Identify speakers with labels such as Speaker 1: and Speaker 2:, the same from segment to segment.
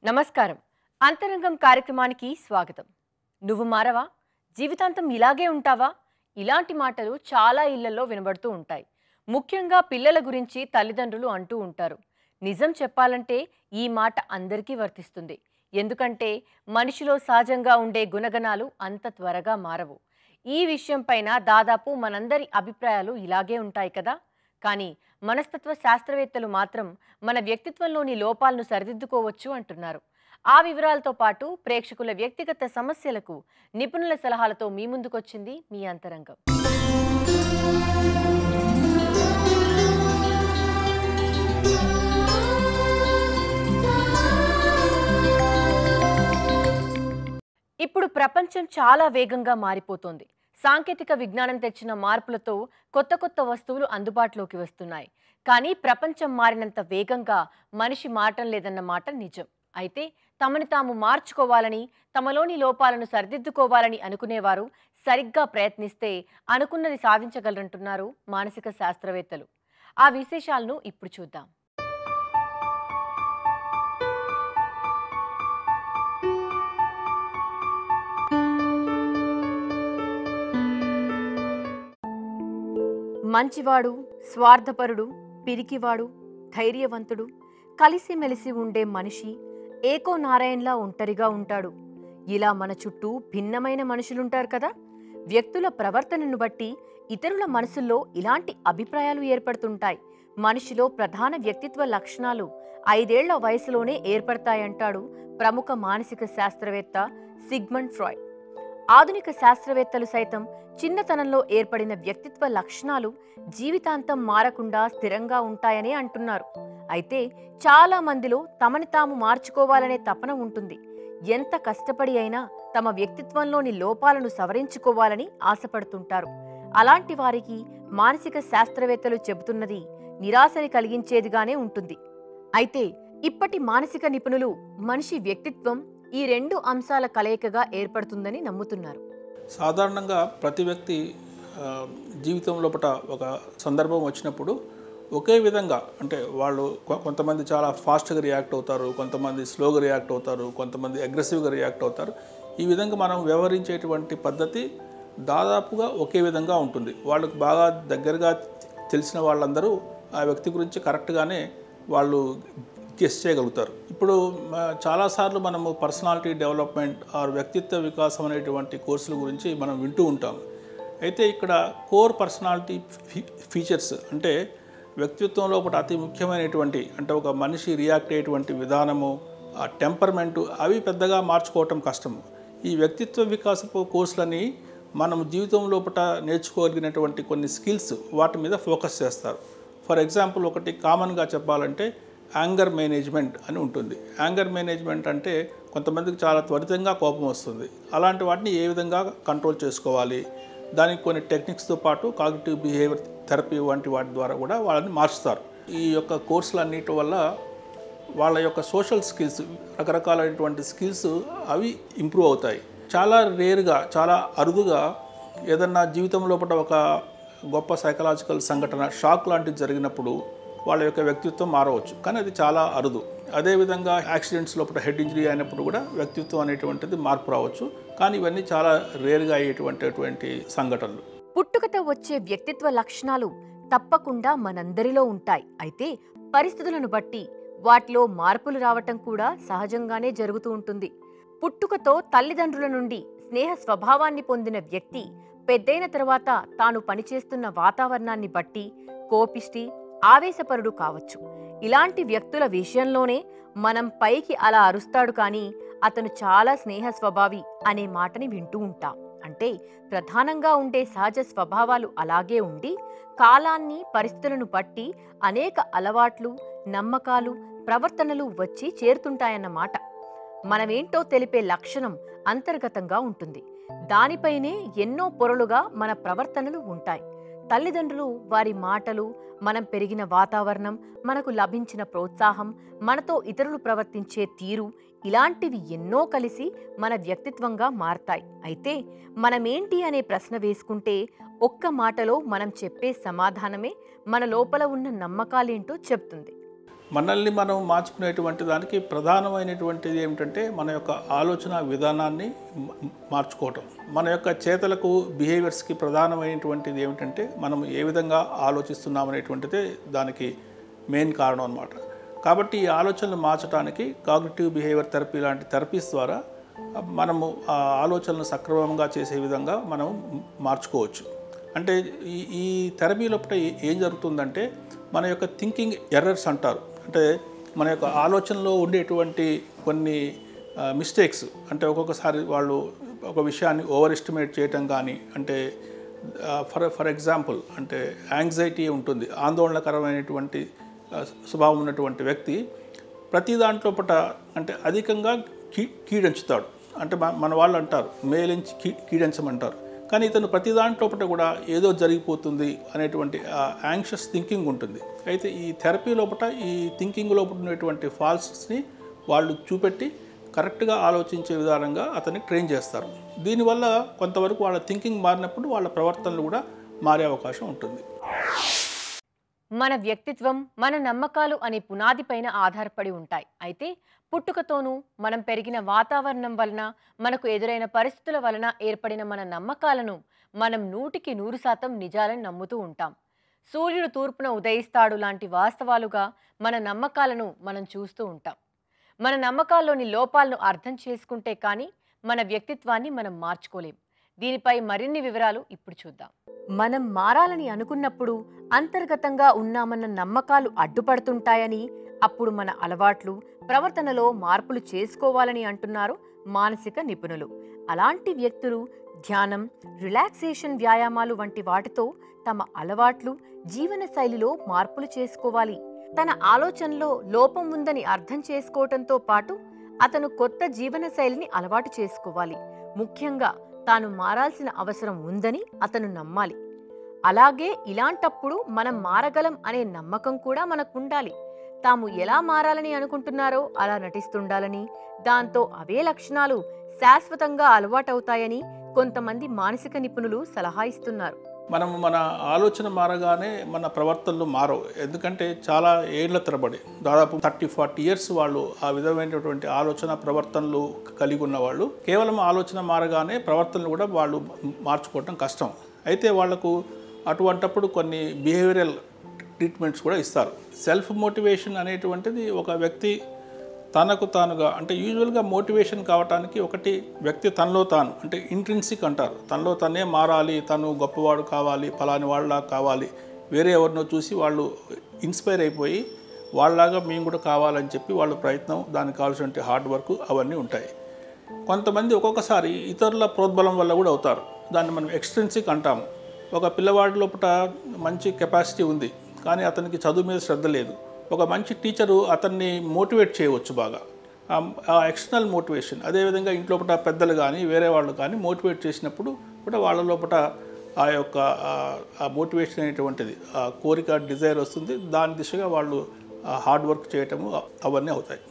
Speaker 1: నమస్కారం అంతరంగం కార్యక్రమానికి స్వాగతం నువ్వు మారవా జీవితాంతం ఇలాగే ఉంటావా ఇలాంటి మాటలు చాలా ఇళ్లలో వినబడుతూ ఉంటాయి ముఖ్యంగా పిల్లల గురించి తల్లిదండ్రులు అంటూ ఉంటారు నిజం చెప్పాలంటే ఈ మాట అందరికీ వర్తిస్తుంది ఎందుకంటే మనిషిలో సహజంగా ఉండే గుణగణాలు అంత త్వరగా మారవు ఈ విషయంపైన దాదాపు మనందరి అభిప్రాయాలు ఇలాగే ఉంటాయి కదా కానీ మనస్తత్వ శాస్త్రవేత్తలు మాత్రం మన వ్యక్తిత్వంలోని లోపాలను సరిదిద్దుకోవచ్చు అంటున్నారు ఆ వివరాలతో పాటు ప్రేక్షకుల వ్యక్తిగత సమస్యలకు నిపుణుల సలహాలతో మీ ముందుకొచ్చింది మీ అంతరంగం ఇప్పుడు ప్రపంచం చాలా వేగంగా మారిపోతోంది సాంకేతిక విజ్ఞానం తెచ్చిన మార్పులతో కొత్త కొత్త వస్తువులు అందుబాటులోకి వస్తున్నాయి కానీ ప్రపంచం మారినంత వేగంగా మనిషి మారటం లేదన్న మాట నిజం అయితే తమని తాము మార్చుకోవాలని తమలోని లోపాలను సరిదిద్దుకోవాలని అనుకునేవారు సరిగ్గా ప్రయత్నిస్తే అనుకున్నది సాధించగలరంటున్నారు మానసిక శాస్త్రవేత్తలు ఆ విశేషాలను ఇప్పుడు చూద్దాం మంచివాడు స్వార్థపరుడు పిరికివాడు ధైర్యవంతుడు కలిసిమెలిసి ఉండే మనిషి ఏకో నారాయణలా ఒంటరిగా ఉంటాడు ఇలా మన చుట్టూ భిన్నమైన మనుషులుంటారు కదా వ్యక్తుల ప్రవర్తనను బట్టి ఇతరుల మనసుల్లో ఇలాంటి అభిప్రాయాలు ఏర్పడుతుంటాయి మనిషిలో ప్రధాన వ్యక్తిత్వ లక్షణాలు ఐదేళ్ల వయసులోనే ఏర్పడతాయంటాడు ప్రముఖ మానసిక శాస్త్రవేత్త సిగ్మండ్ ఫ్రాయిడ్ ఆధునిక శాస్త్రవేత్తలు సైతం చిన్నతనంలో ఏర్పడిన వ్యక్తిత్వ లక్షణాలు జీవితాంతం మారకుండా స్థిరంగా ఉంటాయనే అంటున్నారు అయితే చాలా మందిలో తమని తాము మార్చుకోవాలనే తపన ఉంటుంది ఎంత కష్టపడి అయినా తమ వ్యక్తిత్వంలోని లోపాలను సవరించుకోవాలని ఆశపడుతుంటారు అలాంటి వారికి మానసిక శాస్త్రవేత్తలు చెబుతున్నది నిరాశని కలిగించేదిగానే ఉంటుంది అయితే ఇప్పటి మానసిక నిపుణులు మనిషి వ్యక్తిత్వం ఈ రెండు అంశాల కలయికగా ఏర్పడుతుందని నమ్ముతున్నారు
Speaker 2: సాధారణంగా ప్రతి వ్యక్తి ఆ, జీవితం లోపల ఒక సందర్భం వచ్చినప్పుడు ఒకే విధంగా అంటే వాళ్ళు కొ- కొంతమంది చాలా ఫాస్ట్గా రియాక్ట్ అవుతారు కొంతమంది స్లోగా రియాక్ట్ అవుతారు కొంతమంది అగ్రెసివ్గా రియాక్ట్ అవుతారు ఈ విధంగా మనం వ్యవహరించేటువంటి పద్ధతి దాదాపుగా ఒకే విధంగా ఉంటుంది వాళ్ళకు బాగా దగ్గరగా తెలిసిన వాళ్ళందరూ ఆ వ్యక్తి గురించి కరెక్ట్గానే వాళ్ళు గెస్ చేయగలుగుతారు ఇప్పుడు మ, చాలాసార్లు మనము పర్సనాలిటీ డెవలప్మెంట్ ఆర్ వ్యక్తిత్వ వికాసం అనేటువంటి కోర్సుల గురించి మనం వింటూ ఉంటాం అయితే ఇక్కడ కోర్ పర్సనాలిటీ ఫీ ఫీచర్స్ అంటే వ్యక్తిత్వం లోపల అతి ముఖ్యమైనటువంటి అంటే ఒక మనిషి రియాక్ట్ అయ్యేటువంటి విధానము ఆ టెంపర్మెంటు అవి పెద్దగా మార్చుకోవటం కష్టము ఈ వ్యక్తిత్వ వికాసపు కోర్సులని మనం జీవితం లోపల నేర్చుకోగలిగినటువంటి కొన్ని స్కిల్స్ వాటి మీద ఫోకస్ చేస్తారు ఫర్ ఎగ్జాంపుల్ ఒకటి కామన్గా చెప్పాలంటే యాంగర్ మేనేజ్మెంట్ అని ఉంటుంది యాంగర్ మేనేజ్మెంట్ అంటే కొంతమందికి చాలా త్వరితంగా కోపం వస్తుంది అలాంటి వాటిని ఏ విధంగా కంట్రోల్ చేసుకోవాలి దానికి కొన్ని టెక్నిక్స్తో పాటు కాగ్నిటివ్ బిహేవియర్ థెరపీ వంటి వాటి ద్వారా కూడా వాళ్ళని మార్చుతారు ఈ యొక్క కోర్సులన్నిటి వల్ల వాళ్ళ యొక్క సోషల్ స్కిల్స్ రకరకాలైనటువంటి స్కిల్స్ అవి ఇంప్రూవ్ అవుతాయి చాలా రేర్గా చాలా అరుదుగా ఏదన్నా జీవితం లోపల ఒక గొప్ప సైకలాజికల్ సంఘటన షాక్ లాంటిది జరిగినప్పుడు వాళ్ళ యొక్క వ్యక్తిత్వం మారవచ్చు కానీ అది చాలా అరుదు అదేవిధంగా యాక్సిడెంట్స్ లోపల హెడ్ ఇంజరీ అయినప్పుడు కూడా వ్యక్తిత్వం అనేటువంటిది మార్పు రావచ్చు కానీ ఇవన్నీ చాలా రేర్గా అయ్యేటువంటి సంఘటనలు
Speaker 1: పుట్టుకతో వచ్చే వ్యక్తిత్వ లక్షణాలు తప్పకుండా మనందరిలో ఉంటాయి అయితే పరిస్థితులను బట్టి వాటిలో మార్పులు రావటం కూడా సహజంగానే జరుగుతూ ఉంటుంది పుట్టుకతో తల్లిదండ్రుల నుండి స్నేహ స్వభావాన్ని పొందిన వ్యక్తి పెద్దయిన తర్వాత తాను పనిచేస్తున్న వాతావరణాన్ని బట్టి కోపిష్టి ఆవేశపరుడు కావచ్చు ఇలాంటి వ్యక్తుల విషయంలోనే మనం పైకి అలా అరుస్తాడు కానీ అతను చాలా స్నేహ స్వభావి అనే మాటని వింటూ ఉంటాం అంటే ప్రధానంగా ఉండే సహజ స్వభావాలు అలాగే ఉండి కాలాన్ని పరిస్థితులను బట్టి అనేక అలవాట్లు నమ్మకాలు ప్రవర్తనలు వచ్చి చేరుతుంటాయన్నమాట మనమేంటో తెలిపే లక్షణం అంతర్గతంగా ఉంటుంది దానిపైనే ఎన్నో పొరలుగా మన ప్రవర్తనలు ఉంటాయి తల్లిదండ్రులు వారి మాటలు మనం పెరిగిన వాతావరణం మనకు లభించిన ప్రోత్సాహం మనతో ఇతరులు ప్రవర్తించే తీరు ఇలాంటివి ఎన్నో కలిసి మన వ్యక్తిత్వంగా మారతాయి అయితే మనమేంటి అనే ప్రశ్న వేసుకుంటే ఒక్క మాటలో మనం చెప్పే సమాధానమే మన లోపల ఉన్న నమ్మకాలేంటో చెప్తుంది
Speaker 2: మనల్ని మనం మార్చుకునేటువంటి దానికి ప్రధానమైనటువంటిది ఏమిటంటే మన యొక్క ఆలోచన విధానాన్ని మ- మార్చుకోవటం మన యొక్క చేతలకు బిహేవియర్స్కి ప్రధానమైనటువంటిది ఏమిటంటే మనం ఏ విధంగా ఆలోచిస్తున్నాం అనేటువంటిదే దానికి మెయిన్ కారణం అన్నమాట కాబట్టి ఈ ఆలోచనలు మార్చడానికి కాగ్నిటివ్ బిహేవియర్ థెరపీ లాంటి థెరపీస్ ద్వారా మనము ఆ ఆలోచనలు సక్రమంగా చేసే విధంగా మనం మార్చుకోవచ్చు అంటే ఈ ఈ థెరపీ లోపల ఏ- ఏం జరుగుతుందంటే మన యొక్క థింకింగ్ ఎర్రర్స్ అంటారు అంటే మన యొక్క ఆలోచనలో ఉండేటువంటి కొన్ని మిస్టేక్స్ అంటే ఒక్కొక్కసారి వాళ్ళు ఒక విషయాన్ని ఓవర్ ఎస్టిమేట్ చేయటం కానీ అంటే ఫర్ ఫర్ ఎగ్జాంపుల్ అంటే యాంగ్జైటీ ఉంటుంది ఆందోళనకరమైనటువంటి ఆ, స్వభావం ఉన్నటువంటి వ్యక్తి ప్రతి దాంట్లో పట అంటే అధికంగా కీ కీడంచుతాడు అంటే మన మన వాళ్ళు అంటారు మేలించి కీ కీడించమంటారు కానీ ఇతను ప్రతి దాంట్లో పట కూడా ఏదో జరిగిపోతుంది అనేటువంటి యాంగ్షియస్ థింకింగ్ ఉంటుంది అయితే ఈ థెరపీ లోపల ఈ థింకింగ్ లోపల ఉన్నటువంటి ఫాల్స్ని వాళ్ళు చూపెట్టి కరెక్ట్గా ఆలోచించే విధానంగా అతన్ని ట్రైన్ చేస్తారు దీనివల్ల కొంతవరకు వాళ్ళ థింకింగ్ మారినప్పుడు వాళ్ళ ప్రవర్తనలు కూడా మారే అవకాశం ఉంటుంది
Speaker 1: మన వ్యక్తిత్వం మన నమ్మకాలు అనే పునాది పైన ఆధారపడి ఉంటాయి అయితే పుట్టుకతోనూ మనం పెరిగిన వాతావరణం వలన మనకు ఎదురైన పరిస్థితుల వలన ఏర్పడిన మన నమ్మకాలను మనం నూటికి నూరు శాతం నిజాలని నమ్ముతూ ఉంటాం సూర్యుడు తూర్పున ఉదయిస్తాడు లాంటి వాస్తవాలుగా మన నమ్మకాలను మనం చూస్తూ ఉంటాం మన నమ్మకాల్లోని లోపాలను అర్థం చేసుకుంటే కానీ మన వ్యక్తిత్వాన్ని మనం మార్చుకోలేం దీనిపై మరిన్ని వివరాలు ఇప్పుడు చూద్దాం మనం మారాలని అనుకున్నప్పుడు అంతర్గతంగా ఉన్నామన్న నమ్మకాలు అడ్డుపడుతుంటాయని అప్పుడు మన అలవాట్లు ప్రవర్తనలో మార్పులు చేసుకోవాలని అంటున్నారు మానసిక నిపుణులు అలాంటి వ్యక్తులు ధ్యానం రిలాక్సేషన్ వ్యాయామాలు వంటి వాటితో తమ అలవాట్లు జీవన శైలిలో మార్పులు చేసుకోవాలి తన ఆలోచనలో లోపం ఉందని అర్థం చేసుకోవటంతో పాటు అతను కొత్త జీవన శైలిని అలవాటు చేసుకోవాలి ముఖ్యంగా తాను మారాల్సిన అవసరం ఉందని అతను నమ్మాలి అలాగే ఇలాంటప్పుడు మనం మారగలం అనే నమ్మకం కూడా మనకుండాలి తాము ఎలా మారాలని అనుకుంటున్నారో అలా నటిస్తుండాలని దాంతో అవే లక్షణాలు శాశ్వతంగా అలవాటవుతాయని కొంతమంది మానసిక నిపుణులు సలహా ఇస్తున్నారు
Speaker 2: మనం మన ఆలోచన మారగానే మన ప్రవర్తనలు మారవు ఎందుకంటే చాలా ఏళ్ల తరబడి దాదాపు థర్టీ ఫార్టీ ఇయర్స్ వాళ్ళు ఆ విధమైనటువంటి ఆలోచన ప్రవర్తనలు కలిగి ఉన్న వాళ్ళు కేవలం ఆలోచన మారగానే ప్రవర్తనలు కూడా వాళ్ళు మార్చుకోవటం కష్టం అయితే వాళ్లకు అటువంటప్పుడు కొన్ని బిహేవియరల్ ట్రీట్మెంట్స్ కూడా ఇస్తారు సెల్ఫ్ మోటివేషన్ అనేటువంటిది ఒక వ్యక్తి తనకు తానుగా అంటే యూజువల్గా మోటివేషన్ కావటానికి ఒకటి వ్యక్తి తనలో తాను అంటే ఇంట్రిన్సిక్ అంటారు తనలో తనే మారాలి తను గొప్పవాడు కావాలి ఫలాని వాళ్ళలా కావాలి వేరే ఎవరినో చూసి వాళ్ళు ఇన్స్పైర్ అయిపోయి వాళ్ళలాగా మేము కూడా కావాలని చెప్పి వాళ్ళ ప్రయత్నం దానికి కావాల్సిన హార్డ్ వర్క్ అవన్నీ ఉంటాయి కొంతమంది ఒక్కొక్కసారి ఇతరుల ప్రోద్బలం వల్ల కూడా అవుతారు దాన్ని మనం ఎక్స్ట్రెన్సిక్ అంటాము ఒక పిల్లవాడి లోపల మంచి కెపాసిటీ ఉంది కానీ అతనికి చదువు మీద శ్రద్ధ లేదు ఒక మంచి టీచరు అతన్ని మోటివేట్ చేయవచ్చు బాగా ఆ- ఆ ఎక్స్టర్నల్ మోటివేషన్ అదేవిధంగా ఇంట్లో పూట పెద్దలు కానీ వేరే వాళ్ళు కానీ మోటివేట్ చేసినప్పుడు కూడా వాళ్ళ లోపల ఆ యొక్క ఆ- ఆ మోటివేషన్ అనేటువంటిది ఆ కోరిక డిజైర్ వస్తుంది దాని దిశగా వాళ్ళు హార్డ్ వర్క్ చేయటము అవన్నీ అవుతాయి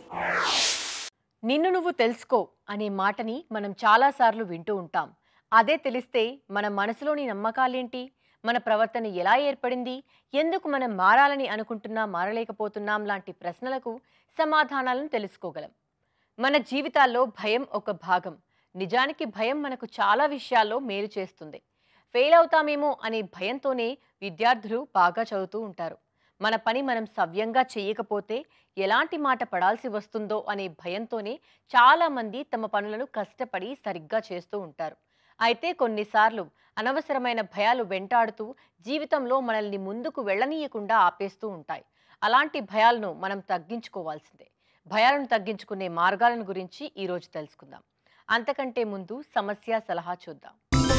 Speaker 1: నిన్ను నువ్వు తెలుసుకో అనే మాటని మనం చాలాసార్లు వింటూ ఉంటాం అదే తెలిస్తే మన మనసులోని నమ్మకాలేంటి మన ప్రవర్తన ఎలా ఏర్పడింది ఎందుకు మనం మారాలని అనుకుంటున్నా మారలేకపోతున్నాం లాంటి ప్రశ్నలకు సమాధానాలను తెలుసుకోగలం మన జీవితాల్లో భయం ఒక భాగం నిజానికి భయం మనకు చాలా విషయాల్లో మేలు చేస్తుంది ఫెయిల్ అవుతామేమో అనే భయంతోనే విద్యార్థులు బాగా చదువుతూ ఉంటారు మన పని మనం సవ్యంగా చేయకపోతే ఎలాంటి మాట పడాల్సి వస్తుందో అనే భయంతోనే చాలామంది తమ పనులను కష్టపడి సరిగ్గా చేస్తూ ఉంటారు అయితే కొన్నిసార్లు అనవసరమైన భయాలు వెంటాడుతూ జీవితంలో మనల్ని ముందుకు వెళ్ళనీయకుండా ఆపేస్తూ ఉంటాయి అలాంటి భయాలను మనం తగ్గించుకోవాల్సిందే భయాలను తగ్గించుకునే మార్గాలను గురించి ఈరోజు తెలుసుకుందాం అంతకంటే ముందు సమస్య సలహా చూద్దాం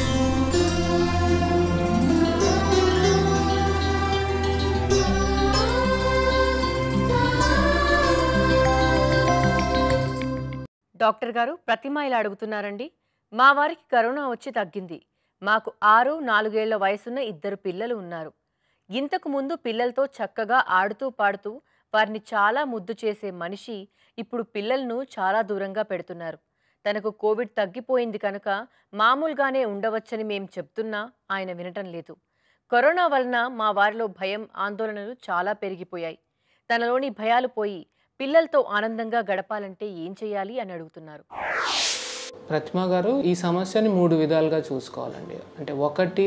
Speaker 1: డాక్టర్ గారు ప్రతిమ ఇలా అడుగుతున్నారండి మా వారికి కరోనా వచ్చి తగ్గింది మాకు ఆరు నాలుగేళ్ల వయసున్న ఇద్దరు పిల్లలు ఉన్నారు ఇంతకు ముందు పిల్లలతో చక్కగా ఆడుతూ పాడుతూ వారిని చాలా ముద్దు చేసే మనిషి ఇప్పుడు పిల్లలను చాలా దూరంగా పెడుతున్నారు తనకు కోవిడ్ తగ్గిపోయింది కనుక మామూలుగానే ఉండవచ్చని మేం చెప్తున్నా ఆయన వినటం లేదు కరోనా వలన మా వారిలో భయం ఆందోళనలు చాలా పెరిగిపోయాయి తనలోని భయాలు పోయి పిల్లలతో ఆనందంగా గడపాలంటే ఏం చేయాలి అని అడుగుతున్నారు
Speaker 3: ప్రతిమ గారు ఈ సమస్యని మూడు విధాలుగా చూసుకోవాలండి అంటే ఒకటి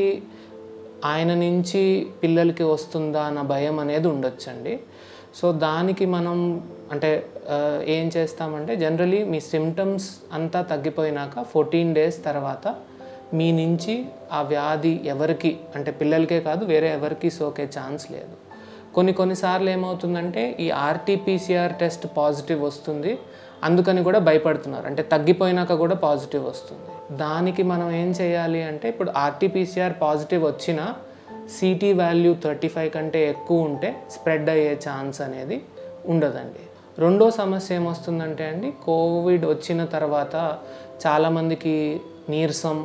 Speaker 3: ఆయన నుంచి పిల్లలకి వస్తుందా అన్న భయం అనేది ఉండొచ్చండి సో దానికి మనం అంటే ఆ, ఏం చేస్తామంటే జనరలీ మీ సిమ్టమ్స్ అంతా తగ్గిపోయినాక ఫోర్టీన్ డేస్ తర్వాత మీ నుంచి ఆ వ్యాధి ఎవరికి అంటే పిల్లలకే కాదు వేరే ఎవరికి సోకే ఛాన్స్ లేదు కొన్ని కొన్నిసార్లు ఏమవుతుందంటే ఈ ఆర్టీపీసీఆర్ టెస్ట్ పాజిటివ్ వస్తుంది అందుకని కూడా భయపడుతున్నారు అంటే తగ్గిపోయినాక కూడా పాజిటివ్ వస్తుంది దానికి మనం ఏం చేయాలి అంటే ఇప్పుడు ఆర్టీపీసీఆర్ పాజిటివ్ వచ్చినా సిటీ వాల్యూ థర్టీ ఫైవ్ కంటే ఎక్కువ ఉంటే స్ప్రెడ్ అయ్యే ఛాన్స్ అనేది ఉండదండి రెండో సమస్య ఏమొస్తుందంటే అండి కోవిడ్ వచ్చిన తర్వాత చాలామందికి నీరసం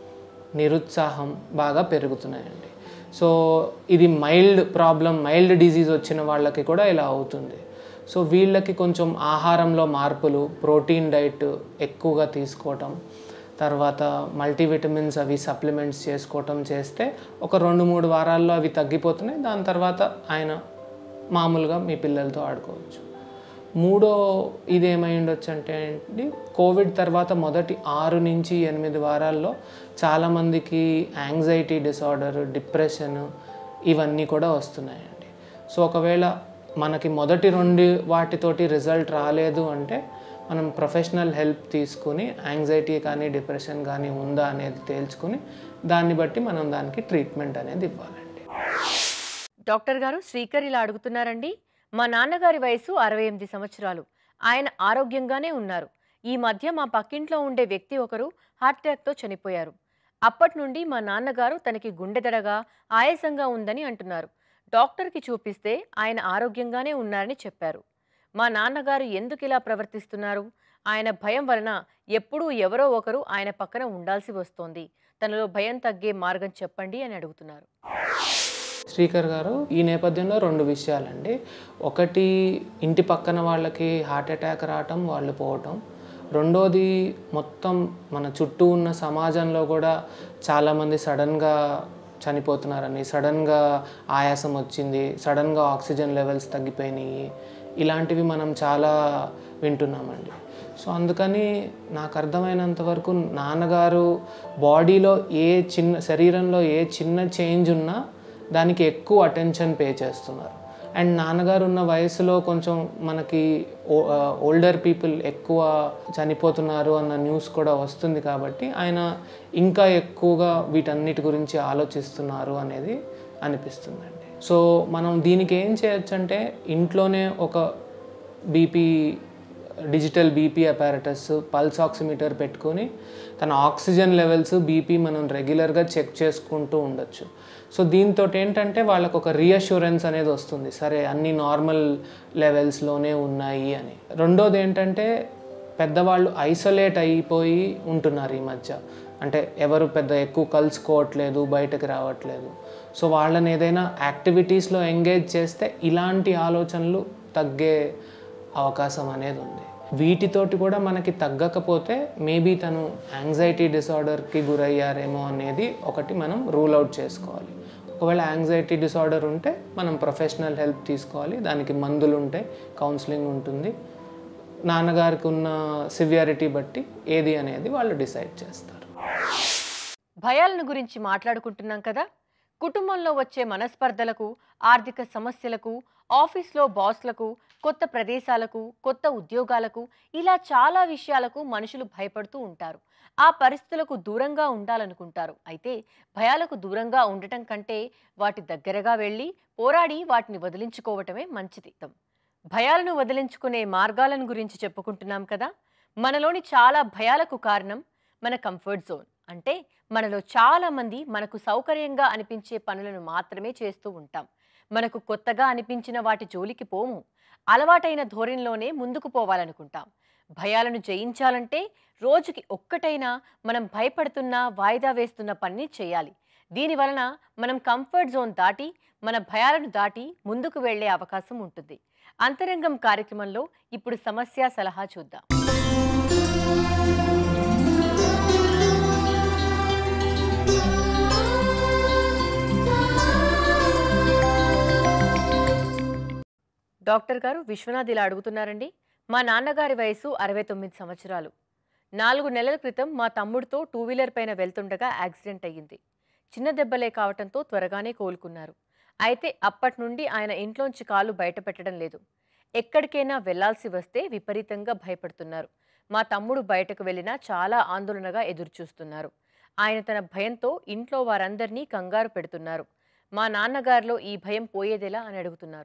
Speaker 3: నిరుత్సాహం బాగా పెరుగుతున్నాయండి సో ఇది మైల్డ్ ప్రాబ్లం మైల్డ్ డిజీజ్ వచ్చిన వాళ్ళకి కూడా ఇలా అవుతుంది సో వీళ్ళకి కొంచెం ఆహారంలో మార్పులు ప్రోటీన్ డైట్ ఎక్కువగా తీసుకోవటం తర్వాత మల్టీవిటమిన్స్ అవి సప్లిమెంట్స్ చేసుకోవటం చేస్తే ఒక రెండు మూడు వారాల్లో అవి తగ్గిపోతున్నాయి దాని తర్వాత ఆయన మామూలుగా మీ పిల్లలతో ఆడుకోవచ్చు మూడో ఇది ఏమై ఉండొచ్చు అంటే ఏంటి కోవిడ్ తర్వాత మొదటి ఆరు నుంచి ఎనిమిది వారాల్లో చాలామందికి యాంగ్జైటీ డిసార్డర్ డిప్రెషన్ ఇవన్నీ కూడా వస్తున్నాయండి సో ఒకవేళ మనకి మొదటి రెండు వాటితోటి రిజల్ట్ రాలేదు అంటే మనం ప్రొఫెషనల్ హెల్ప్ తీసుకుని యాంగ్జైటీ కానీ డిప్రెషన్ కానీ ఉందా అనేది తేల్చుకుని దాన్ని బట్టి మనం దానికి ట్రీట్మెంట్ అనేది ఇవ్వాలండి
Speaker 1: డాక్టర్ గారు శ్రీకర్ ఇలా అడుగుతున్నారండి మా నాన్నగారి వయసు అరవై ఎనిమిది సంవత్సరాలు ఆయన ఆరోగ్యంగానే ఉన్నారు ఈ మధ్య మా పక్కింట్లో ఉండే వ్యక్తి ఒకరు హార్ట్ అటాక్తో చనిపోయారు అప్పటి నుండి మా నాన్నగారు తనకి గుండెదడగా ఆయాసంగా ఉందని అంటున్నారు డాక్టర్కి చూపిస్తే ఆయన ఆరోగ్యంగానే ఉన్నారని చెప్పారు మా నాన్నగారు ఎందుకు ఇలా ప్రవర్తిస్తున్నారు ఆయన భయం వలన ఎప్పుడూ ఎవరో ఒకరు ఆయన పక్కన ఉండాల్సి వస్తోంది తనలో భయం తగ్గే మార్గం చెప్పండి అని అడుగుతున్నారు
Speaker 3: శ్రీకర్ గారు ఈ నేపథ్యంలో రెండు విషయాలండి ఒకటి ఇంటి పక్కన వాళ్ళకి హార్ట్ అటాక్ రావటం వాళ్ళు పోవటం రెండోది మొత్తం మన చుట్టూ ఉన్న సమాజంలో కూడా చాలామంది సడన్గా చనిపోతున్నారని సడన్గా ఆయాసం వచ్చింది సడన్గా ఆక్సిజన్ లెవెల్స్ తగ్గిపోయినాయి ఇలాంటివి మనం చాలా వింటున్నామండి సో అందుకని నాకు అర్థమైనంత వరకు నాన్నగారు బాడీలో ఏ చిన్న శరీరంలో ఏ చిన్న చేంజ్ ఉన్నా దానికి ఎక్కువ అటెన్షన్ పే చేస్తున్నారు అండ్ నాన్నగారు ఉన్న వయసులో కొంచెం మనకి ఓల్డర్ పీపుల్ ఎక్కువ చనిపోతున్నారు అన్న న్యూస్ కూడా వస్తుంది కాబట్టి ఆయన ఇంకా ఎక్కువగా వీటన్నిటి గురించి ఆలోచిస్తున్నారు అనేది అనిపిస్తుందండి సో మనం దీనికి ఏం చేయొచ్చు అంటే ఇంట్లోనే ఒక BP digital BP apparatus pulse oximeter పెట్టుకొని తన ఆక్సిజన్ లెవెల్స్ బీపీ మనం రెగ్యులర్గా చెక్ చేసుకుంటూ ఉండొచ్చు సో దీంతో ఏంటంటే వాళ్ళకు ఒక రీఅష్యూరెన్స్ అనేది వస్తుంది సరే అన్ని నార్మల్ లెవెల్స్లోనే ఉన్నాయి అని రెండోది ఏంటంటే పెద్దవాళ్ళు ఐసోలేట్ అయిపోయి ఉంటున్నారు ఈ మధ్య అంటే ఎవరు పెద్ద ఎక్కువ కలుసుకోవట్లేదు బయటకు రావట్లేదు సో వాళ్ళని ఏదైనా యాక్టివిటీస్లో ఎంగేజ్ చేస్తే ఇలాంటి ఆలోచనలు తగ్గే అవకాశం అనేది ఉంది వీటితోటి కూడా మనకి తగ్గకపోతే మేబీ తను యాంగ్జైటీ డిసార్డర్కి గురయ్యారేమో అనేది ఒకటి మనం రూల్ అవుట్ చేసుకోవాలి ఒకవేళ యాంగ్జైటీ డిసార్డర్ ఉంటే మనం ప్రొఫెషనల్ హెల్ప్ తీసుకోవాలి దానికి మందులు ఉంటాయి కౌన్సిలింగ్ ఉంటుంది నాన్నగారికి ఉన్న సివియారిటీ బట్టి ఏది అనేది వాళ్ళు డిసైడ్ చేస్తారు
Speaker 1: భయాలను గురించి మాట్లాడుకుంటున్నాం కదా కుటుంబంలో వచ్చే మనస్పర్ధలకు ఆర్థిక సమస్యలకు ఆఫీస్లో బాస్లకు కొత్త ప్రదేశాలకు కొత్త ఉద్యోగాలకు ఇలా చాలా విషయాలకు మనుషులు భయపడుతూ ఉంటారు ఆ పరిస్థితులకు దూరంగా ఉండాలనుకుంటారు అయితే భయాలకు దూరంగా ఉండటం కంటే వాటి దగ్గరగా వెళ్ళి పోరాడి వాటిని వదిలించుకోవటమే మంచిది భయాలను వదిలించుకునే మార్గాలను గురించి చెప్పుకుంటున్నాం కదా మనలోని చాలా భయాలకు కారణం మన కంఫర్ట్ జోన్ అంటే మనలో చాలా మంది మనకు సౌకర్యంగా అనిపించే పనులను మాత్రమే చేస్తూ ఉంటాం మనకు కొత్తగా అనిపించిన వాటి జోలికి పోము అలవాటైన ధోరణిలోనే ముందుకు పోవాలనుకుంటాం భయాలను జయించాలంటే రోజుకి ఒక్కటైనా మనం భయపడుతున్న వాయిదా వేస్తున్న పనిని చేయాలి దీని వలన మనం కంఫర్ట్ జోన్ దాటి మన భయాలను దాటి ముందుకు వెళ్ళే అవకాశం ఉంటుంది అంతరంగం కార్యక్రమంలో ఇప్పుడు సమస్య సలహా చూద్దాం డాక్టర్ గారు విశ్వనాథ్ ఇలా అడుగుతున్నారండి మా నాన్నగారి వయసు అరవై తొమ్మిది సంవత్సరాలు నాలుగు నెలల క్రితం మా తమ్ముడితో టూ వీలర్ పైన వెళ్తుండగా యాక్సిడెంట్ అయ్యింది చిన్న దెబ్బలే కావటంతో త్వరగానే కోలుకున్నారు అయితే అప్పటి నుండి ఆయన ఇంట్లోంచి కాలు బయట పెట్టడం లేదు ఎక్కడికైనా వెళ్లాల్సి వస్తే విపరీతంగా భయపడుతున్నారు మా తమ్ముడు బయటకు వెళ్ళినా చాలా ఆందోళనగా ఎదురుచూస్తున్నారు ఆయన తన భయంతో ఇంట్లో వారందరినీ కంగారు పెడుతున్నారు మా నాన్నగారిలో ఈ భయం పోయేదెలా అని అడుగుతున్నారు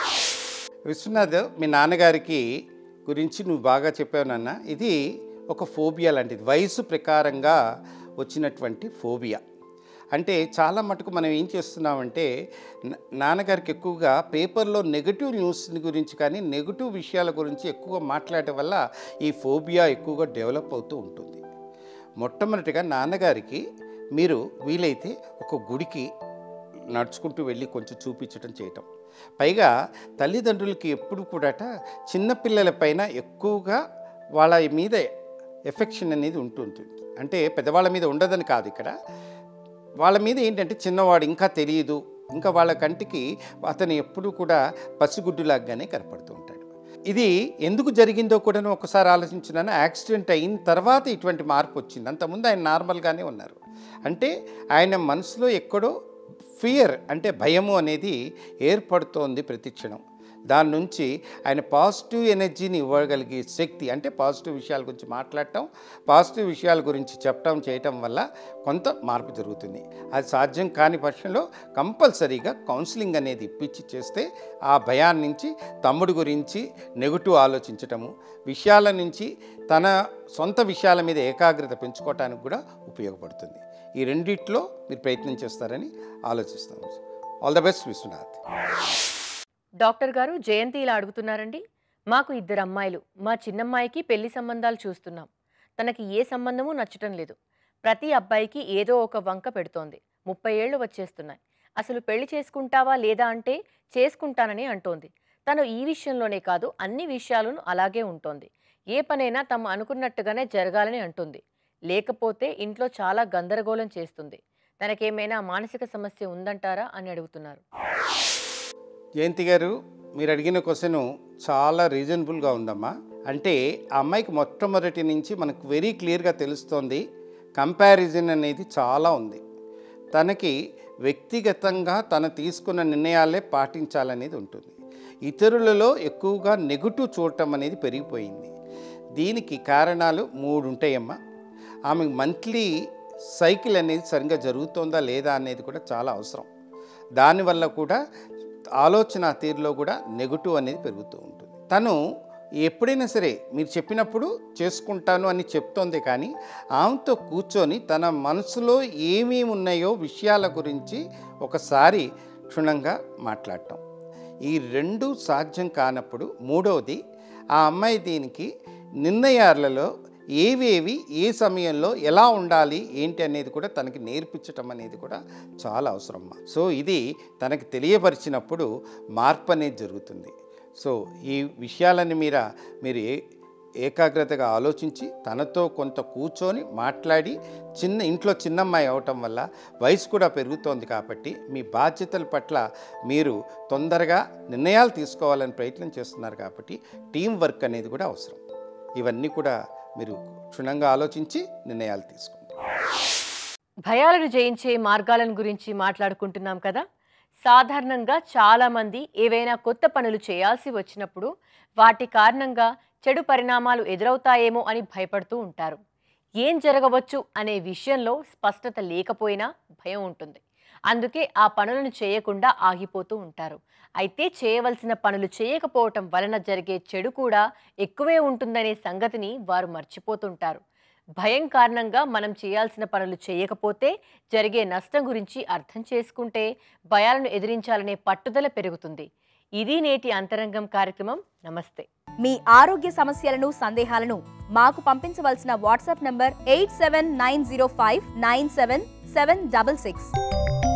Speaker 4: విశ్వనాథ్ మీ నాన్నగారికి గురించి నువ్వు బాగా చెప్పావు నాన్న ఇది ఒక ఫోబియా లాంటిది వయసు ప్రకారంగా వచ్చినటువంటి ఫోబియా అంటే చాలా మటుకు మనం ఏం చేస్తున్నామంటే నా- నాన్నగారికి ఎక్కువగా పేపర్లో నెగటివ్ న్యూస్ గురించి కానీ నెగటివ్ విషయాల గురించి ఎక్కువ మాట్లాడటం వల్ల ఈ ఫోబియా ఎక్కువగా డెవలప్ అవుతూ ఉంటుంది మొట్టమొదటిగా నాన్నగారికి మీరు వీలైతే ఒక గుడికి నడుచుకుంటూ వెళ్ళి కొంచెం చూపించడం చేయటం పైగా తల్లిదండ్రులకి ఎప్పుడు కూడాట చిన్నపిల్లల పైన ఎక్కువగా వాళ్ళ మీద ఎఫెక్షన్ అనేది ఉంటుంటుంది అంటే పెద్దవాళ్ళ మీద ఉండదని కాదు ఇక్కడ వాళ్ళ మీద ఏంటంటే చిన్నవాడు ఇంకా తెలియదు ఇంకా వాళ్ళ కంటికి అతను ఎప్పుడూ కూడా పసిగుడ్డులాగానే కనపడుతూ ఉంటాడు ఇది ఎందుకు జరిగిందో కూడా ఒకసారి ఆలోచించినాను యాక్సిడెంట్ అయిన తర్వాత ఇటువంటి మార్పు వచ్చింది అంతకుముందు ఆయన నార్మల్గానే ఉన్నారు అంటే ఆయన మనసులో ఎక్కడో ఫియర్ అంటే భయము అనేది ఏర్పడుతోంది ప్రతి క్షణం దాని నుంచి ఆయన పాజిటివ్ ఎనర్జీని ఇవ్వగలిగే శక్తి అంటే పాజిటివ్ విషయాల గురించి మాట్లాడటం పాజిటివ్ విషయాల గురించి చెప్పటం చేయటం వల్ల కొంత మార్పు జరుగుతుంది అది సాధ్యం కాని పక్షంలో కంపల్సరీగా కౌన్సిలింగ్ అనేది ఇప్పించి చేస్తే ఆ భయాన్ని నుంచి తమ్ముడు గురించి నెగటివ్ ఆలోచించటము విషయాల నుంచి తన సొంత విషయాల మీద ఏకాగ్రత పెంచుకోవటానికి కూడా ఉపయోగపడుతుంది ఈ రెండిట్లో మీరు ప్రయత్నం చేస్తారని ఆలోచిస్తాము all the best Vishwanath
Speaker 1: doctor garu Jayanthi ఇలా అడుగుతున్నారండి మాకు ఇద్దరు అమ్మాయిలు మా చిన్నమ్మాయికి పెళ్లి సంబంధాలు చూస్తున్నాం తనకి ఏ సంబంధము నచ్చటం లేదు ప్రతి అబ్బాయికి ఏదో ఒక వంక పెడుతోంది ముప్పై ఏళ్ళు వచ్చేస్తున్నాయి అసలు పెళ్లి చేసుకుంటావా లేదా అంటే చేసుకుంటానని అంటోంది తను ఈ విషయంలోనే కాదు అన్ని విషయాలను అలాగే ఉంటోంది ఏ పనైనా తమ అనుకున్నట్టుగానే జరగాలని అంటుంది లేకపోతే ఇంట్లో చాలా గందరగోళం చేస్తుంది తనకేమైనా మానసిక సమస్య ఉందంటారా అని అడుగుతున్నారు
Speaker 4: జయంతి గారు మీరు అడిగిన క్వశ్చన్ చాలా రీజనబుల్గా ఉందమ్మా అంటే ఆ అమ్మాయికి మొట్టమొదటి నుంచి మనకు వెరీ క్లియర్గా తెలుస్తోంది కంపారిజన్ అనేది చాలా ఉంది తనకి వ్యక్తిగతంగా తను తీసుకున్న నిర్ణయాలే పాటించాలనేది ఉంటుంది ఇతరులలో ఎక్కువగా నెగటివ్ చూడటం అనేది పెరిగిపోయింది దీనికి కారణాలు మూడు ఉంటాయమ్మా ఆమె మంత్లీ సైకిల్ అనేది సరిగ్గా జరుగుతోందా లేదా అనేది కూడా చాలా అవసరం దానివల్ల కూడా ఆలోచన తీరులో కూడా నెగటివ్ అనేది పెరుగుతూ ఉంటుంది తను ఎప్పుడైనా సరే మీరు చెప్పినప్పుడు చేసుకుంటాను అని చెప్తోంది కానీ ఆమెతో కూర్చొని తన మనసులో ఏమేమి ఉన్నాయో విషయాల గురించి ఒకసారి క్షుణ్ణంగా మాట్లాడటం ఈ రెండు సాధ్యం కానప్పుడు మూడవది ఆ అమ్మాయి దీనికి నిర్ణయాలలో ఏవేవి ఏ సమయంలో ఎలా ఉండాలి ఏంటి అనేది కూడా తనకి నేర్పించటం అనేది కూడా చాలా అవసరం అమ్మా. సో ఇది తనకి తెలియపరిచినప్పుడు మార్పు అనేది జరుగుతుంది సో ఈ విషయాలని మీర మీరు ఏ ఏకాగ్రతగా ఆలోచించి తనతో కొంత కూర్చొని మాట్లాడి చిన్న ఇంట్లో చిన్నమ్మాయి అవటం వల్ల వయసు కూడా పెరుగుతోంది కాబట్టి మీ బాధ్యతల పట్ల మీరు తొందరగా నిర్ణయాలు తీసుకోవాలని ప్రయత్నం చేస్తున్నారు కాబట్టి టీం వర్క్ అనేది కూడా అవసరం ఇవన్నీ కూడా మీరు క్షుణ్ణంగా ఆలోచించి నిర్ణయాలు తీసుకోండి
Speaker 1: భయాలను జయించే మార్గాలను గురించి మాట్లాడుకుంటున్నాం కదా సాధారణంగా చాలామంది ఏవైనా కొత్త పనులు చేయాల్సి వచ్చినప్పుడు వాటి కారణంగా చెడు పరిణామాలు ఎదురవుతాయేమో అని భయపడుతూ ఉంటారు ఏం జరగవచ్చు అనే విషయంలో స్పష్టత లేకపోయినా భయం ఉంటుంది అందుకే ఆ పనులను చేయకుండా ఆగిపోతూ ఉంటారు అయితే చేయవలసిన పనులు చేయకపోవటం వలన జరిగే చెడు కూడా ఎక్కువే ఉంటుందనే సంగతిని వారు మర్చిపోతుంటారు భయం కారణంగా మనం చేయాల్సిన పనులు చేయకపోతే జరిగే నష్టం గురించి అర్థం చేసుకుంటే భయాలను ఎదిరించాలనే పట్టుదల పెరుగుతుంది ఇది నేటి అంతరంగం కార్యక్రమం నమస్తే
Speaker 5: మీ ఆరోగ్య సమస్యలను సందేహాలను మాకు పంపించవలసిన WhatsApp number eight seven nine zero five nine seven seven double six